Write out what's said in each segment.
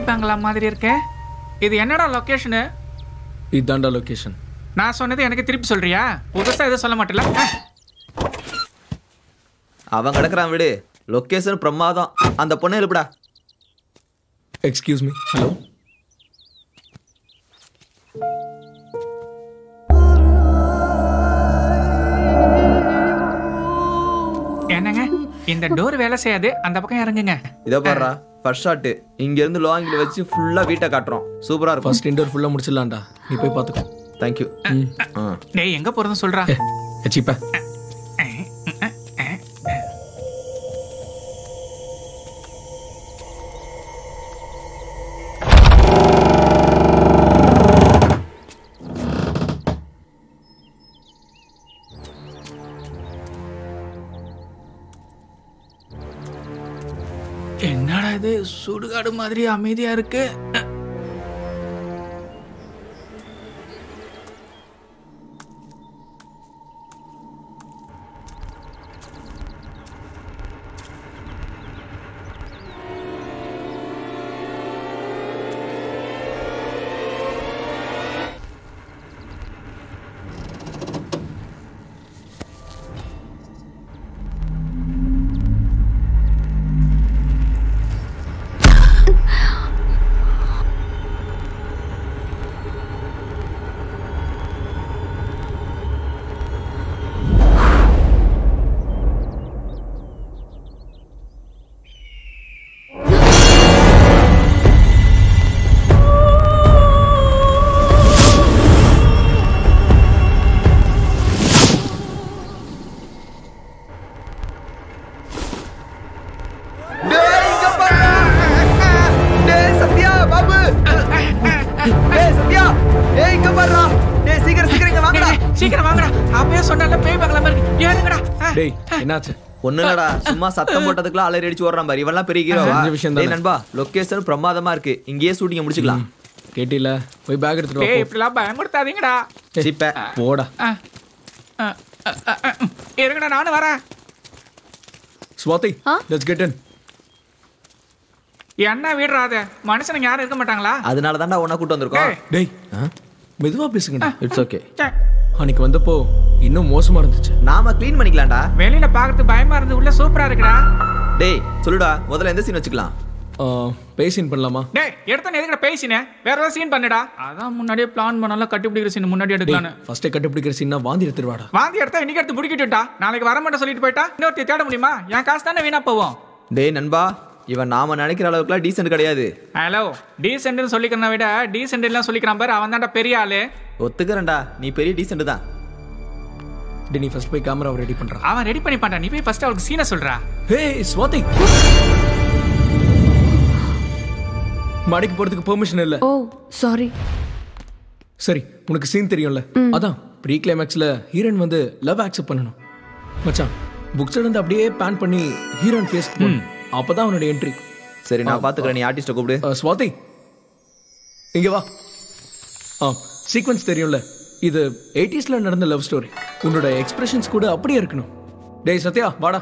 பங்களா மாதிரி இருக்கே இது என்னடா லொகேஷனு இதாண்டா லொகேஷன் நான் சொன்னது எனக்கு திருப்பி சொல்றியா புதுசா எதுவும் சொல்ல மாட்டல அவன் கிடக்குறான் விடு லொக்கேஷன் பிரமாதம் அந்த பொண்ணு எழுப்புடா எக்ஸ்கியூஸ் மீ ஹலோ என்னங்க இந்த டோர் வேலை செய்யாது அந்த பக்கம் இறங்குங்க இதோ பாடுறா ஃபர்ஸ்ட் ஷாட்டு இங்க இருந்து லோ ஆங்கிள் வச்சு ஃபுல்லா வீட்டை காட்டுறோம் சூப்பரா இருக்கும் ஃபர்ஸ்ட் இன்டர் ஃபுல்லாக முடிச்சிடலாம்டா நீ போய் பார்த்துக்கோ தேங்க்யூ டேய் எங்க போறதுன்னு சொல்றா வச்சிப்ப என்னடா இது சுடுகாடு மாதிரி அமைதியா இருக்கு சத்யா பாபு டேய் சத்யா ஏய் இங்க பாருடா டேய் சீக்கிரம் சீக்கிரம் இங்க வாங்கடா சீக்கிரம் வாங்கடா அப்பயே சொன்னல பேய் பங்களா மாதிரி ஏறுங்கடா ஆ. டேய் என்னாச்சு ஒண்ணு இல்லடா சும்மா சத்தம் போட்டதுக்குலாம் அலறி அடிச்சு ஓடுறான் பாரு இவன்லாம் பெரிய ஹீரோவா தெரிஞ்ச விஷயம் டேய் நண்பா லொகேஷன் பிரமாதமா இருக்கு இங்கேயே ஷூட்டிங் முடிச்சுக்கலாம் கேட்டில போய் பேக் எடுத்துட்டு வா பேய் போ. இப்படிலாம் பயமுறுத்தாதீங்கடா ஏய், சீப்ப போடா ஆ. ஆ, ஆ, ஆ, ஆ, ம். இருங்கடா நானும் வரேன் ஸ்வாதி லெட்ஸ் கெட் இன் என்ன வீடுறாத மனுஷனுங்க யாரும் இருக்க மாட்டாங்களா அதனால தான்டா உன்னை கூட்டு வந்திருக்கோம் ஏய். டேய் மெதுவா பேசுங்கடா இட்ஸ் ஓகே ச்சே, அன்னைக்கு வந்தப்போ இன்னும் மோசமா இருந்துச்சு நாம க்ளீன் பண்ணிக்கலாம்டா வெளியில பாக்குறது பயமா இருந்து உள்ள சூப்பரா இருக்குடா டேய் சொல்லுடா முதல்ல எந்த சீன் வச்சுக்கலாம் பேசின் பண்ணலாமா டேய் எடுத்த எதுக்கட பேசினே வேற ஏதாவது சீன் பண்ணுடா அதான் முன்னாடியே பிளான் பண்ணாலும் கட்டி பிடிக்கிற சீன் முன்னாடி எடுக்கலான்னு ஃபர்ஸ்டே கண்டுபிடிக்கிற சீனா வாந்தி எடுத்துருவாடா வாந்தி எடுத்தா இன்னைக்கு எடுத்து முடிக்கிட்டுட்டா நாளைக்கு வர மாட்டேன் சொல்லிட்டு போயிட்டா இன்னொருத்தி தேட முடியுமா என் காசு தானே வீணா போவோம் டேய் நண்பா இவன் நாம நினைக்கிற அளவுக்குலாம் டீசென்ட் கிடையாது ஹலோ டீசென்ட்னு சொல்லிக்கிறத விட டீசென்ட் எல்லாம் சொல்லிக்கிறான் பாரு அவன் தான்டா பெரிய ஆளு ஒத்துக்கிறேன்டா நீ பெரிய டீசென்ட் தான் டேய் நீ ஃபர்ஸ்ட் போய் கேமராவை ரெடி பண்றா அவன் ரெடி பண்ணி பாட்டா நீ போய் ஃபர்ஸ்ட் அவளுக்கு சீனை சொல்றா ஹே ஸ்வாதி மாடிக்கு போறதுக்கு பெர்மிஷன் இல்ல ஓ சாரி சரி உனக்கு சீன் தெரியும்ல அதான் ப்ரீ கிளைமேக்ஸ்ல ஹீரோயின் வந்து லவ் அக்செப்ட் பண்ணணும் மச்சான் புக்ஸ் இருந்து அப்படியே பேன் பண்ணி ஹீரோயின் ஃபேஸ் அப்பதான் அவனோட என்ட்ரி சரி நான் பாத்துக்கிறேன் நீ ஆர்டிஸ்ட கூப்பிடு ஸ்வாதி இங்க வா ஆ சீக்வன்ஸ் தெரியும்ல இது எயிட்டிஸ்ல நடந்த லவ் ஸ்டோரி உன்னோட எக்ஸ்பிரஷன்ஸ் கூட அப்படியே இருக்கணும் டேய் சத்யா வாடா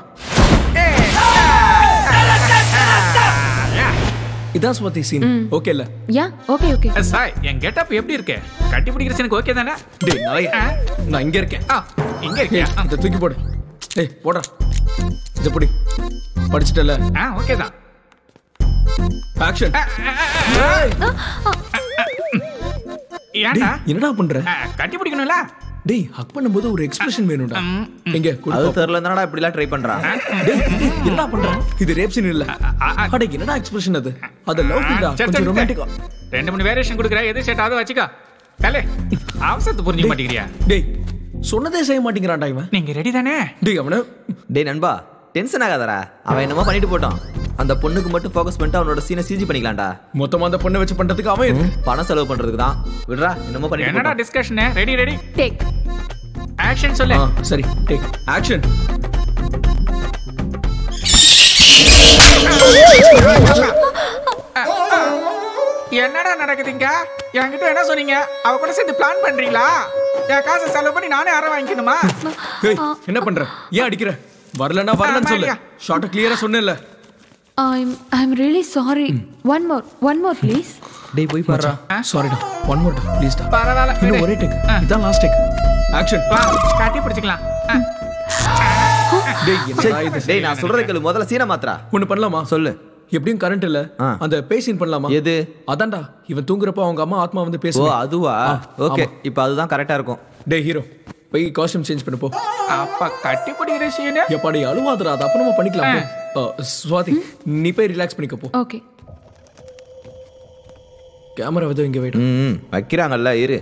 இதான் ஸ்வாதி சீன் ஓகே இல்ல யா ஓகே ஓகே சாய் என் கெட்டப் எப்படி இருக்கு கட்டி பிடிக்கிற சீனுக்கு ஓகே தானே டேய் நாயே ஆ. நான் இங்க இருக்கேன் ஆ இங்க இருக்கியா ஏய், இதை தூக்கி போடு ஏய் போடா இதை பிடி படிச்சிட்டல ஆ ஓகே தான் ஆக்ஷன் ஏன்டா என்னடா பண்ற ஆ, கட்டி பிடிக்கணும்ல டேய் ஹக் பண்ணும்போது ஒரு எக்ஸ்பிரஷன் வேணும்டா எங்க குடு அது பாப்போம். தெரியல என்னடா இப்படி எல்லாம் ட்ரை பண்றான் டேய் டேய், என்னடா பண்ற இது ரேப் சீன் இல்ல அட என்னடா எக்ஸ்பிரஷன் அது அது லவ் ஃபீல்டா சரி, கொஞ்சம் சரி, ரொமான்டிக்கா ரெண்டு மூணு வேரியேஷன் கொடுக்குற எது செட் ஆகுது வச்சுக்கோ தலே அவசரத்தை புரிஞ்சுக்க மாட்டேங்கிறியா டேய் சொன்னதே செய்ய மாட்டேங்கிறான்டா இவன் நீங்க ரெடி தானே டேய் அவன டேய் நண்பா டென்ஷன் ஆகாதடா அவன் என்னமோ பண்ணிட்டு போட்டான் அந்த பொண்ணுக்கு மட்டும் ஃபோக்கஸ் பண்ணிட்டு அவனோட சீனை சிஜி பண்ணிக்கலாம்டா மொத்தமா அந்த பொண்ணை வச்சு பண்றதுக்கு அவன் எதுக்கு? பணம் செலவு பண்றதுக்கு தான் விடுறா என்னமோ பண்ணிட்டு என்னடா போட்டான். Discussion ready ready take action சொல்லு ஆ சரி டேக் ஆக்ஷன் என்னடா நடக்குதுங்க என்கிட்ட என்ன சொன்னீங்க அவ கூட சேர்ந்து பிளான் பண்றீங்களா என் காசை செலவு பண்ணி நானே அரை வாங்கிக்கணுமா ஏய் என்ன பண்ற ஏன் அடிக்கிற வரலன்னா வரலன்னு சொல்லு ஆமாடியா. ஷார்ட்ட கிளியரா சொன்னேன்ல I'm I'm really sorry one more one more please டேய் போய் பாருடா சாரிடா ஒன் மோர் டா ப்ளீஸ்டா பரவாயில்ல இன்னும் விடு. ஒரே டேக் இதான் லாஸ்ட் டேக் ஆக்ஷன் வா கட்டி பிடிச்சிக்கலாம் ஆ. டேய் என்னடா இது டேய் நான் சொல்றத கேளு முதல்ல சீனை மாத்துறா ஒன்னு பண்ணலாமா சொல்லு எப்படியும் கரண்ட் இல்ல ஆ. அந்த பேசின் பண்ணலாமா எது அதான்டா இவன் தூங்குறப்ப அவங்க அம்மா ஆத்மா வந்து ஓ பேசுவா அதுவா ஆ, ஓகே ஆமா. இப்போ அதுதான் கரெக்டா இருக்கும் டேய் ஹீரோ போய் காஸ்டியூம் சேஞ்ச் பண்ணு போ அப்ப கட்டி பிடிக்கிற சீனு எப்பாடி அழுவாதடா அது அப்புறமா பண்ணிக்கலாம் போ. ஆ, சுவாதி நீ போய் ரிலாக்ஸ் பண்ணிக்க போ ஓகே கேமரா வந்து இங்க வெயிட் ம் வைக்கிறாங்கல்ல இரு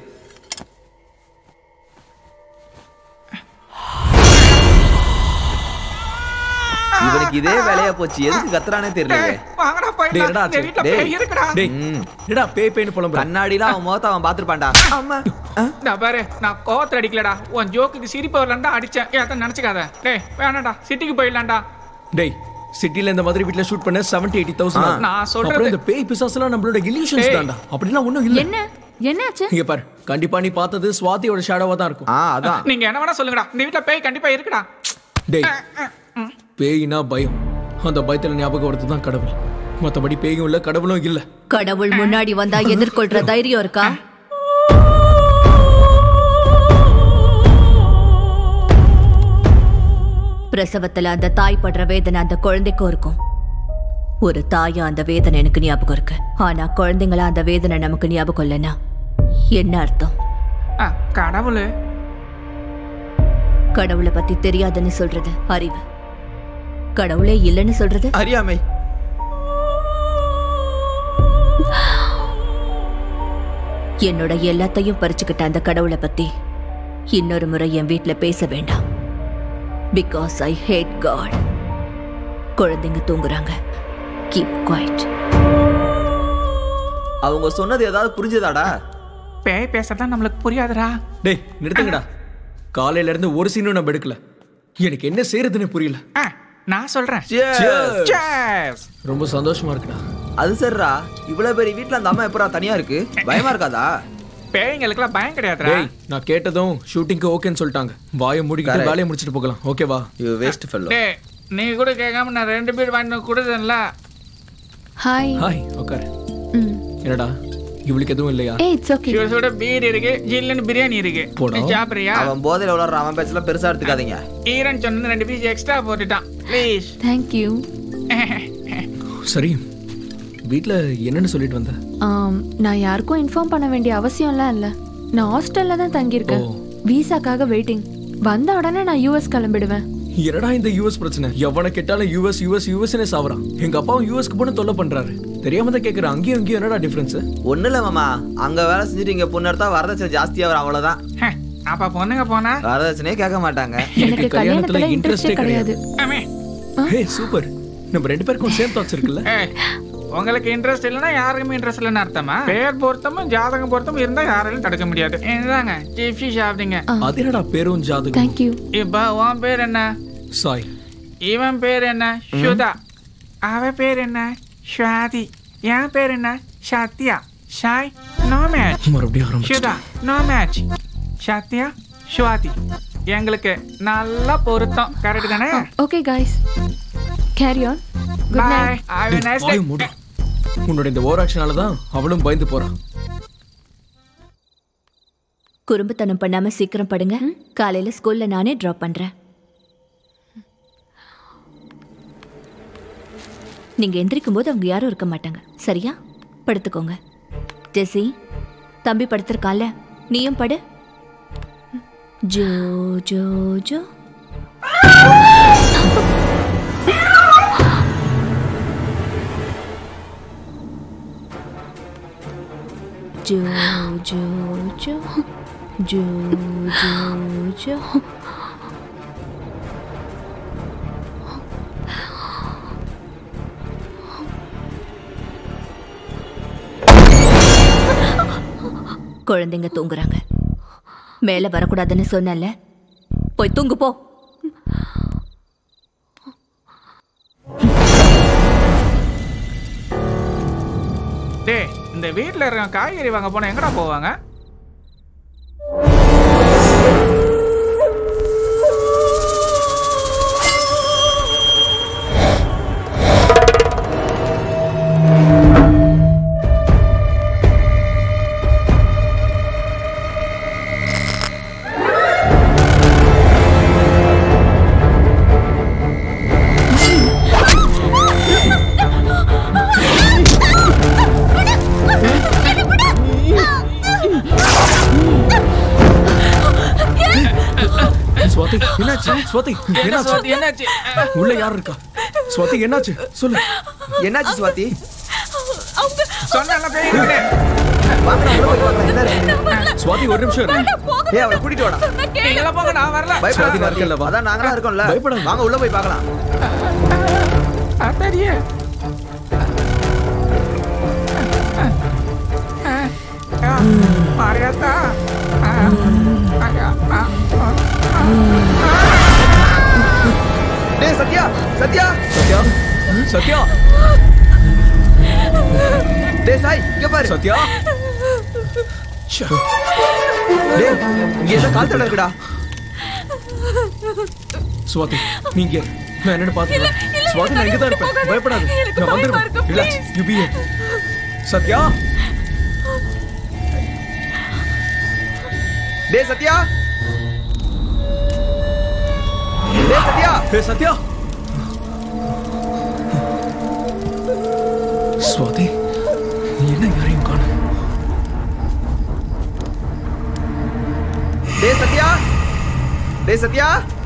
இவனுக்கு இதே வேலையா போச்சு எதுக்கு கத்துறானே தெரியல டேய், வாங்கடா டேய், என்னடா போயிடலாம் ஆச்சு? இந்த வீட்டுல டேய். பேய் இருக்குடா டேய் ம். என்னடா பேய் பேய்னு புலம்புற கண்ணாடிலாம் அவன் முகத்தை அவன் பாத்துருப்பான்டா ஆமா ஆ? நான் பாரு நான் கோவத்துல அடிக்கலடா உன் ஜோக்குக்கு சிரிப்பு வரலான்டா அடிச்சேன் ஏன் நினைச்சுக்காத டேய் வேணாம்டா சிட்டிக்கு போயிடலாம்டா டேய் சிட்டில இந்த மாதிரி வீட்ல ஷூட் பண்ண 70 எயிட்டி தௌசண்ட் நான் சொல்றது- அப்புறம் இந்த பேய் பிசாசெல்லாம் நம்மளோட இல்யூஷன்ஸ் டேய். தான்டா அப்படிலாம் ஒண்ணும் இல்ல என்ன என்னாச்சு இங்க பாரு கண்டிப்பா நீ பார்த்தது சுவாதியோட ஷேடோவா தான் இருக்கும் ஆ அதான் நீங்க என்ன வேணா சொல்லுங்கடா இந்த வீட்டுல பேய் கண்டிப்பா இருக்குடா டேய் பேய்னா பயம் அந்த பயத்துல ஞாபகம் வரது தான் கடவுள் மத்தபடி பேயும் இல்ல கடவுளும் இல்ல கடவுள் முன்னாடி வந்தா எதிர்கொள்ற தைரியம் இருக்கா பிரசவத்துல அந்த தாய் படுற வேதனை அந்த குழந்தைக்கும் இருக்கும் ஒரு தாயா அந்த வேதனை எனக்கு ஞாபகம் இருக்கு ஆனா குழந்தைங்களா அந்த வேதனை நமக்கு ஞாபகம் இல்லைன்னா என்ன அர்த்தம் ஆ, கடவுளு கடவுளை பத்தி தெரியாதுன்னு சொல்றது அறிவு கடவுளே இல்லைன்னு சொல்றது அறியாமை என்னோட எல்லாத்தையும் பறிச்சுக்கிட்ட அந்த கடவுளை பத்தி இன்னொரு முறை என் வீட்ல பேச வேண்டாம் பிகாஸ் ஐ ஹேட் காட் குழந்தைங்க தூங்குறாங்க கீப் குவைட் அவங்க சொன்னது ஏதாவது புரிஞ்சுதாடா பேய் பேசுறதா நம்மளுக்கு புரியாதுடா டேய் நிறுத்துங்கடா காலையில இருந்து ஒரு சீனும் நம்ம எடுக்கல எனக்கு என்ன செய்யறதுன்னு புரியல ஆ, நான் சொல்றேன் Cheers. Cheers. ரொம்ப சந்தோஷமா இருக்குடா அது சரிடா இவ்வளவு பெரிய வீட்ல அந்த அம்மா எப்பரா தனியா இருக்கு பயமா இருக்காதா பேய்ங்களுக்குலாம் பயம் கிடையாதுடா டேய் நான் கேட்டதும் ஷூட்டிங்க்கு ஓகேன்னு சொல்லிட்டாங்க வாயை மூடிக்கிட்டு Correct. வேலையை முடிச்சிட்டு போகலாம் ஓகேவா யூ வேஸ்ட் ஃபெல்லோ டேய் நீ கூட கேட்காம நான் ரெண்டு பேர் வாங்கி கொடுத்தேன்ல ஹாய் ஹாய் உட்காரு ம் என்னடா இவளுக்கு எதுவும் இல்லையா ஏ இட்ஸ் ஓகே சுட சுட பீர் இருக்கு ஜில்லுன்னு பிரியாணி இருக்கு போடா. நீ சாப்பிடுறியா அவன் போதையில விளாடுற அவன் பேச்செல்லாம் பெருசா எடுத்துக்காதீங்க ஈரன் சொன்னு ரெண்டு பீஸ் எக்ஸ்ட்ரா போட்டுட்டான் ப்ளீஸ் தேங்க் யூ சரி வீட்ல என்னன்னு சொல்லிட்டு வந்த நான் யாருக்கும் இன்ஃபார்ம் பண்ண வேண்டிய அவசியம்லாம் இல்லை நான் ஹாஸ்டல்ல தான் தங்கியிருக்கேன் ஓ. விசாக்காக வெயிட்டிங் வந்த உடனே நான் யூஎஸ் கிளம்பிடுவேன் என்னடா இந்த யூஎஸ் பிரச்சனை எவனை கேட்டாலும் யூஎஸ் யூஎஸ் யூஎஸ்னே சாவறான் எங்க அப்பாவும் யூஎஸ்க்கு போன தொல்லை பண்றாரு தெரியாம தான் கேக்குறேன் அங்கேயும் இங்கேயும் என்னடா டிஃபரன்ஸ் ஒண்ணு இல்ல மாமா அங்க வேலை செஞ்சுட்டு இங்க பொண்ணு எடுத்தா வரதட்சணை ஜாஸ்தியா வரும் அவ்வளவுதான் அப்ப பொண்ணுங்க போனா வரதட்சணையே கேட்க மாட்டாங்க எனக்கு கல்யாணத்துல இன்ட்ரெஸ்டே கிடையாது ஆமே ஹே சூப்பர் நம்ம ரெண்டு பேருக்கும் சேம் தாட்ஸ் இருக்குல்ல ஏய், உங்களுக்கு இன்ட்ரெஸ்ட் இல்லைன்னா யாருக்குமே இன்ட்ரெஸ்ட் இல்லைன்னு அர்த்தமா பேர் பொருத்தமும் ஜாதகம் பொருத்தமும் இருந்தா யாராலையும் தடுக்க முடியாது இதாங்க ஜிப்சி சாப்பிடுங்க அது என்னடா பேரும் ஜாதகம் தேங்க்யூ இப்ப உன் பேர் என்ன சாய் இவன் பேர் என்ன சுதா அவ பேர் என்ன ஸ்வாதி என் பேர் என்ன சத்யா ஷாய் நோ மேட்ச் மறுபடியும் ஆரம்பிச்சு சுதா நோ மேட்ச் சத்யா ஸ்வாதி எங்களுக்கு நல்ல பொருத்தம் கரெக்ட் தானே okay guys carry on good bye night have a nice day வாயை மூடு. உன்னோட இந்த ஓவர் ஆக்ஷனால தான் அவளும் பயந்து போறான் குறும்புத்தனம் பண்ணாம சீக்கிரம் படுங்க காலையில ஸ்கூல்ல நானே டிராப் பண்றேன் நீங்க எந்திரிக்கும் போது அவங்க யாரும் இருக்க மாட்டாங்க சரியா படுத்துக்கோங்க ஜெசி தம்பி படுத்திருக்கான்ல நீயும் படு ஜோ ஜோ ஜோ ஜோ ஜோ ஜோ ஜோ ஜோ ஜோ குழந்தைங்க தூங்குறாங்க மேல வரக்கூடாதுன்னு சொன்னல போய் தூங்கு போ டேய் இந்த வீட்ல இருக்க காய்கறி வாங்க போனா எங்கடா போவாங்க ஸ்வாதி என்னாச்சு ஸ்வாதி என்ன என்னாச்சு சுவாதி என்னாச்சு உள்ள யார் இருக்கா ஸ்வாதி என்னாச்சு சொல்லு என்னாச்சு சுவாதி சொன்னால பேய் இருக்குன்னு. வாங்க நான் உள்ள போய் பார்க்கறேன். என்ன இருக்கு? ஸ்வாதி ஒரு நிமிஷம் இரு. ஏய் அவளை கூட்டிட்டு வாடா நீங்களாம் போங்க நான் வரல சுவாதி, நான் பயப்படாத இருக்கேன்ல, வா. அதான் நாங்களா இருக்கோம்ல பயப்படாத. வாங்க உள்ள போய் பார்க்கலாம் அத்தடியே மாரியாத்தா டேய் சத்யா சத்யா சத்யா சத்யா டேய் சாய் இங்க பாரு சத்யா ச்சே. டேய் இங்க ஏதோ கால் தடம் இருக்குடா சுவாதி நீங்க இரு. நான் என்னன்னு பாத்துக்கிறேன் சுவாதி நான் இங்க தான் இருப்பேன் பயப்படாத நான் வந்துடுவேன் ரிலாக்ஸ் யூ பி சத்யா டேய் சத்யா டேய் சத்யா ஹே சத்யா சுவாதி என்ன யாரையும் காணும் டேய் சத்யா டேய் சத்யா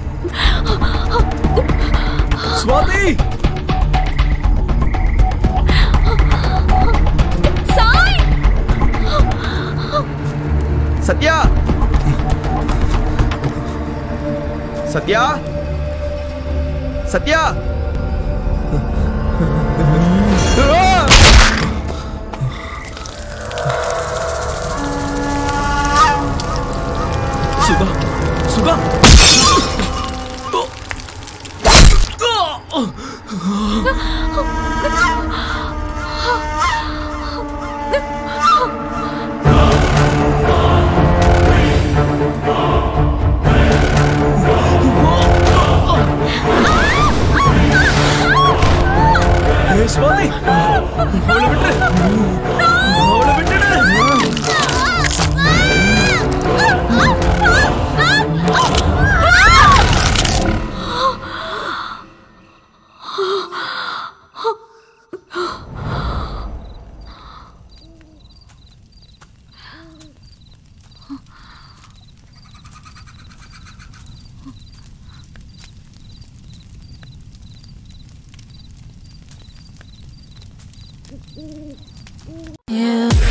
சுவாதி சத்யா சத்யா சத்யா சுதா சுதா ஏய், சுவாதி அவளை விட்டு அவளை விட்டுடு Yeah.